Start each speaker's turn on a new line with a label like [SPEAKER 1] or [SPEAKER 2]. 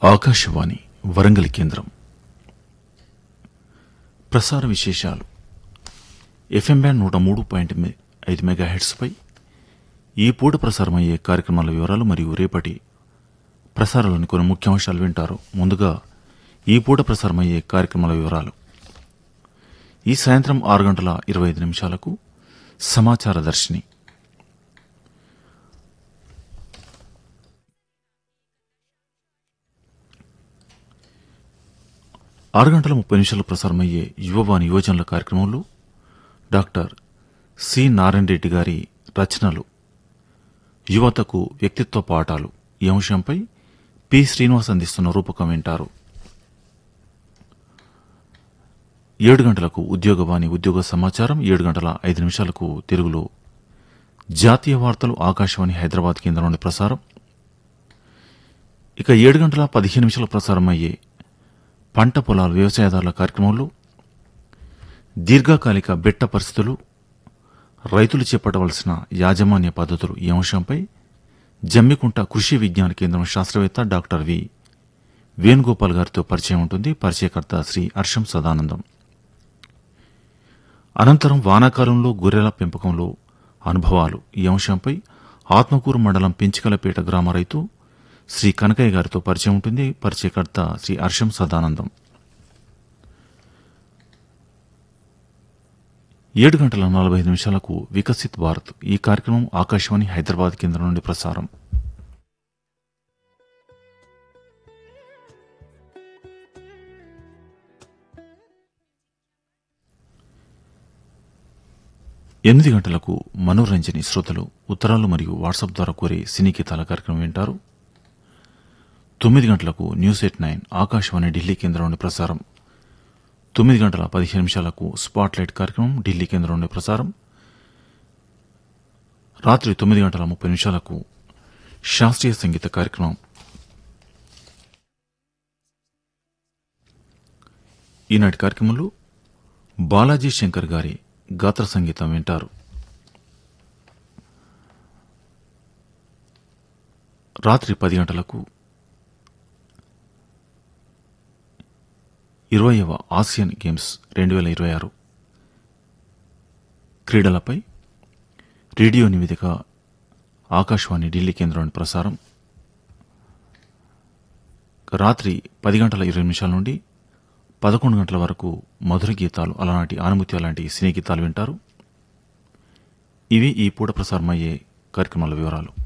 [SPEAKER 1] ఆకాశవాణి వరంగల్ కేంద్రం ప్రసార విశేషాలు ఎఫ్ఎం బ్యాండ్ నూట మూడు పాయింట్ మే- ఐదు మెగా పై ఈ పూట ప్రసారమయ్యే కార్యక్రమాల వివరాలు మరియు రేపటి ప్రసారంలోని కొన్ని ముఖ్యాంశాలు వింటారు ముందుగా ఈ పూట ప్రసారమయ్యే కార్యక్రమాల వివరాలు ఈ సాయంత్రం ఆరు గంటల ఇరవై ఐదు నిమిషాలకు సమాచార దర్శిని ఆరు గంటల ముప్పై నిమిషాలు ప్రసారమయ్యే యువవాణి యువజనుల కార్యక్రమంలో డాక్టర్ సి నారాయణ రెడ్డి గారి రచనలు యువతకు వ్యక్తిత్వ పాఠాలు ఈ అంశంపై పి శ్రీనివాస్ అందిస్తున్న రూపకం వింటారు ఏడు గంటలకు ఉద్యోగవాణి ఉద్యోగ సమాచారం ఏడు గంటల ఐదు నిమిషాలకు తెలుగులో జాతీయ వార్తలు ఆకాశవాణి హైదరాబాద్ కేంద్రం నుండి ప్రసారం ఇక ఏడు గంటల పదిహేను నిమిషాల ప్రసారం అయ్యే పంట పొలాలు వ్యవసాయదారుల కార్యక్రమంలో దీర్ఘకాలిక బెట్ట పరిస్థితులు రైతులు చేపట్టవలసిన యాజమాన్య పద్ధతులు ఈ అంశంపై జమ్మికుంట కృషి విజ్ఞాన కేంద్రం శాస్త్రవేత్త డాక్టర్ వి వేణుగోపాల్ గారితో పరిచయం ఉంటుంది పరిచయకర్త శ్రీ హర్షం సదానందం అనంతరం వానాకాలంలో గొర్రెల పెంపకంలో అనుభవాలు ఈ అంశంపై ఆత్మకూరు మండలం పెంచికలపేట గ్రామ రైతు శ్రీ కనకయ్య గారితో పరిచయం ఉంటుంది పరిచయకర్త శ్రీ హర్షం సదానందం ఏడు గంటల నలభై ఐదు నిమిషాలకు వికసిత్ భారత్ ఈ కార్యక్రమం ఆకాశవాణి హైదరాబాద్ కేంద్రం నుండి ప్రసారం ఎనిమిది గంటలకు మనోరంజని శ్రోతలు ఉత్తరాలు మరియు వాట్సాప్ ద్వారా కోరే సినీ గీతాల కార్యక్రమం వింటారు తొమ్మిది గంటలకు news at nine Akashvani Delhi కేంద్రం నుండి ప్రసారం తొమ్మిది గంటల పదిహేను నిమిషాలకు స్పాట్ లైట్ కార్యక్రమం ఢిల్లీ కేంద్రం నుండి ప్రసారం రాత్రి తొమ్మిది గంటల ముప్పై నిమిషాలకు శాస్త్రీయ సంగీత కార్యక్రమం ఈనాటి కార్యక్రమంలో బాలాజీ శంకర్ గారి గాత్ర సంగీతం వింటారు రాత్రి పది గంటలకు ఇరవయవ ఆసియన్ గేమ్స్ రెండు వేల ఇరవై ఆరు క్రీడలపై రేడియో నివేదిక ఆకాశవాణి ఢిల్లీ కేంద్రం ప్రసారం రాత్రి పది గంటల ఇరవై నిమిషాల నుండి పదకొండు గంటల వరకు మధుర గీతాలు అలనాటి ఆనుమతి అలాంటి సినీ గీతాలు వింటారు ఇవి ఈ పూట ప్రసారమయ్యే కార్యక్రమాల వివరాలు